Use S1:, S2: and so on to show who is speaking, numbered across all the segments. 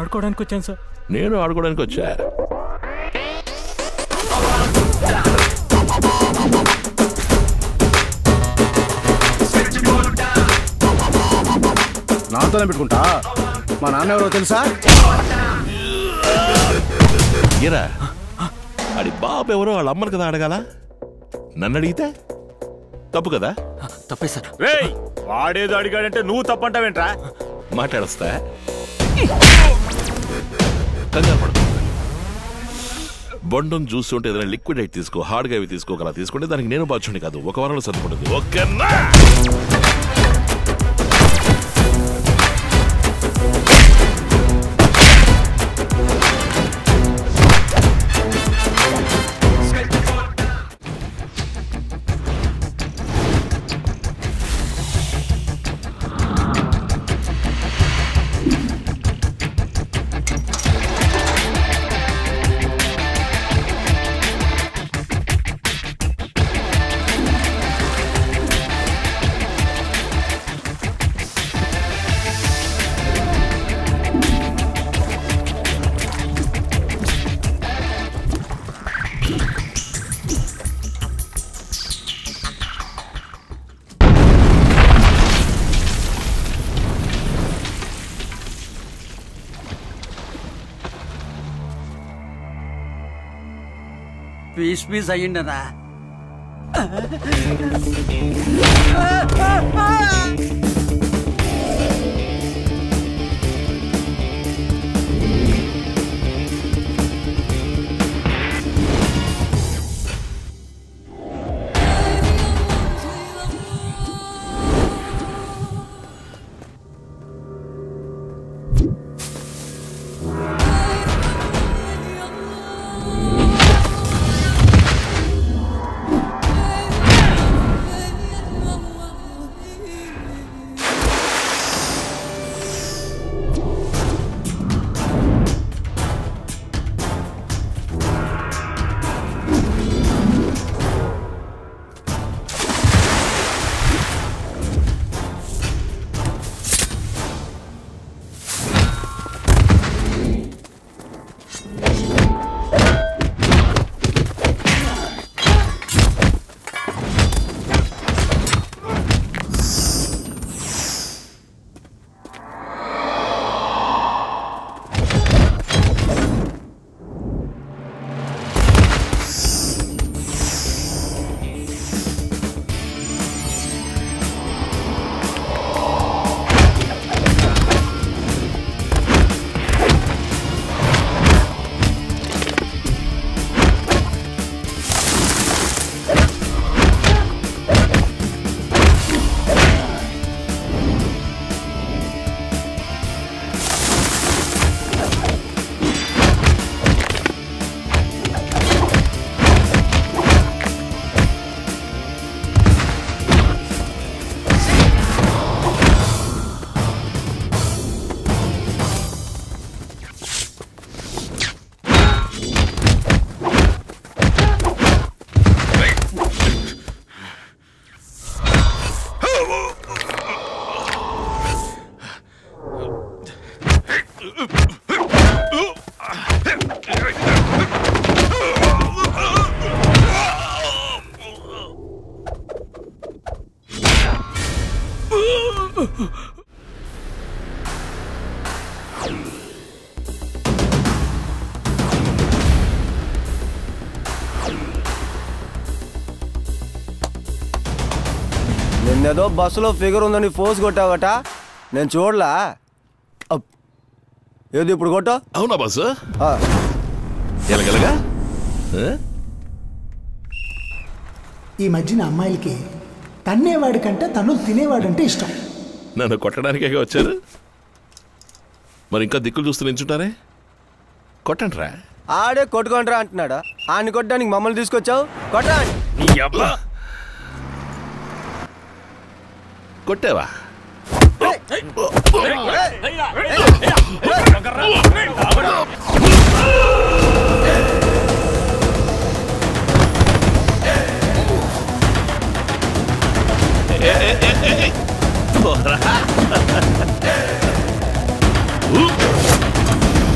S1: ఆడుకోవడానికి వచ్చాను సార్
S2: నేను ఆడుకోవడానికి వచ్చా
S3: నాతోనే పెట్టుకుంటా మా నాన్న ఎవరో తెలుసా
S2: ఇరా అడి బాబు ఎవరో వాళ్ళ అమ్మను కదా అడగాల నన్ను అడిగితే తప్పు కదా
S1: తప్పే సార్
S4: రేయ్ వాడేదో అడిగాడంటే నువ్వు తప్పంటావేంట్రా
S2: మాట్లాడస్తా కంగారు పడకు. బొండం చూస్తుంటే ఏదైనా లిక్విడ్ అయితే తీసుకో హార్డ్గా అవి తీసుకోగల తీసుకుంటే దానికి నేను బాధ్యుని కాదు ఒక వారంలో సర్దుకుంటుంది ఓకేనా
S5: పీస్ పీస్ అయ్యిండనా
S3: నిన్నేదో బస్సులో ఫిగర్ ఉందని ఫోర్స్ కొట్టావట నేను చూడలా అప్. ఏది ఇప్పుడు కొట్టు
S2: అవునా బాసు
S3: ఆ,
S2: ఎలగలగా ఆ?
S6: ఈ మధ్యన అమ్మాయిలకి తన్నేవాడి కంటే తను తినేవాడంటే ఇష్టం
S2: నన్ను కొట్టడానికే వచ్చారు మరి ఇంకా దిక్కులు చూస్తూ నించుంటారే కొట్టండి రా
S3: ఆడే కొట్టుకుంటారా అంటున్నాడా ఆయన కొట్టడానికి మమ్మల్ని తీసుకొచ్చావు కొట్టరా
S2: కొట్టావా పోరా. ఊ.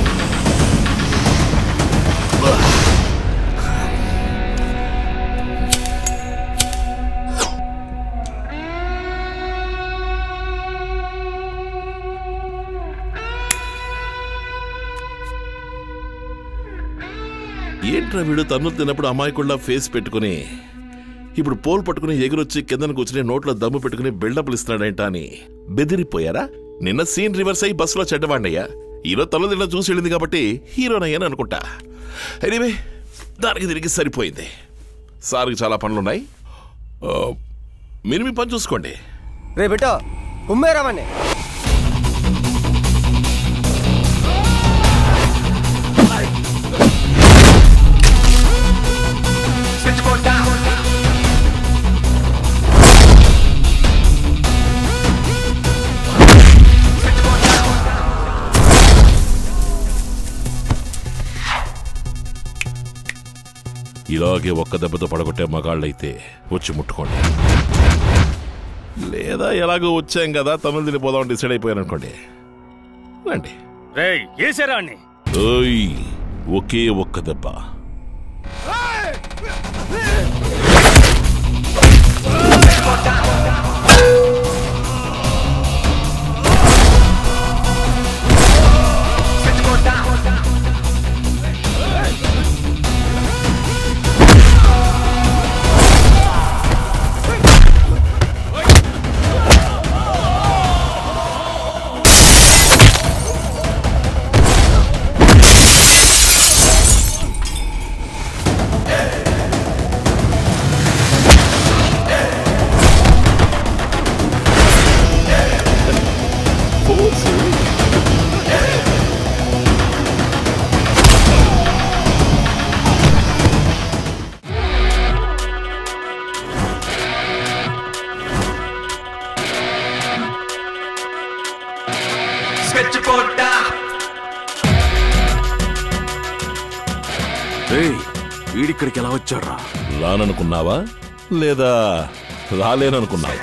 S2: ఏంట్రా వీడు తన్నులు తిన్నప్పుడు అమాయకుల్లా ఫేస్ పెట్టుకుని ఇప్పుడు పోల్ పట్టుకుని ఎగురొచ్చి కిందన కూర్చుని నోట్లో దమ్ము పెట్టుకుని బిల్డప్లు ఇస్తున్నాడేంట అని బెదిరిపోయారా నిన్న సీన్ రివర్స్ అయ్యి బస్సులో చెడ్డవాడినయ్యా ఈరోజు తల తిన్న చూసి వెళ్ళింది కాబట్టి హీరోనయ్యాని అనుకుంటా ఎనీవే దానికి తిరిగి సరిపోయింది సార్కి చాలా పనులున్నాయి ఆ, మీరు మీ పని చూసుకోండి
S3: రే బిట్టో కుమ్మేరామని
S2: ఇలాగే ఒక్క దెబ్బతో పడగొట్టే మగాళ్ళైతే వచ్చి ముట్టుకోండి లేదా ఎలాగో వచ్చాం కదా తమిళ తినిపోదాం డిసైడ్ అయిపోయాను అనుకోండి రండి
S4: రేయ్ ఏసారా అన్ని
S2: ఓయ్ ఒకే ఒక్క దెబ్బ
S1: వీడిక్కడికి ఎలా వచ్చాడ్రా
S2: రాననుకున్నావా లేదా రాలేననుకున్నావా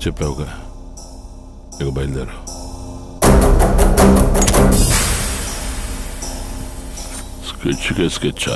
S2: చెప్పావుగా ఇక బయలుదేరు స్కెచ్కే స్కెచ్చా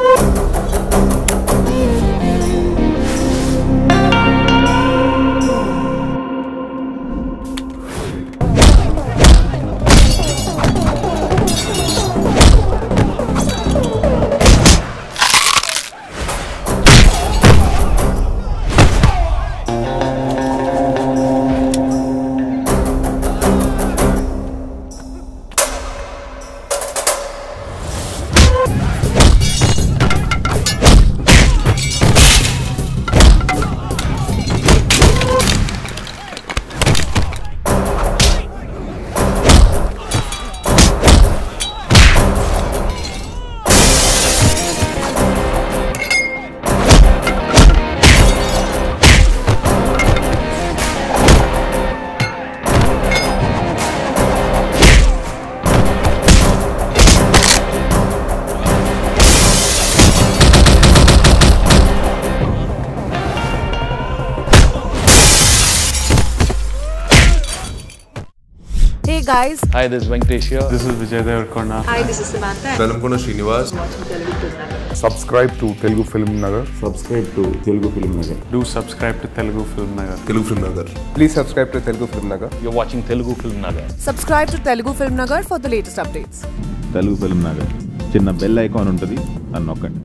S7: Hey guys,
S8: Hi, this is Venkatesh here.
S9: This is Vijay Devarkonda.
S7: hi, this is Samantha.
S10: Velankonda Srinivas
S9: Subscribe to Telugu Film Nagar.
S10: Subscribe to Telugu film Nagar
S9: Do subscribe to Telugu Film Nagar.
S10: Telugu film Nagar
S3: please subscribe to Telugu film Nagar
S8: You're watching Telugu Film Nagar.
S7: Subscribe to Telugu Film Nagar for the latest updates.
S11: Telugu film Nagar చిన్న bell icon ఉంటుంది అని నొక్కండి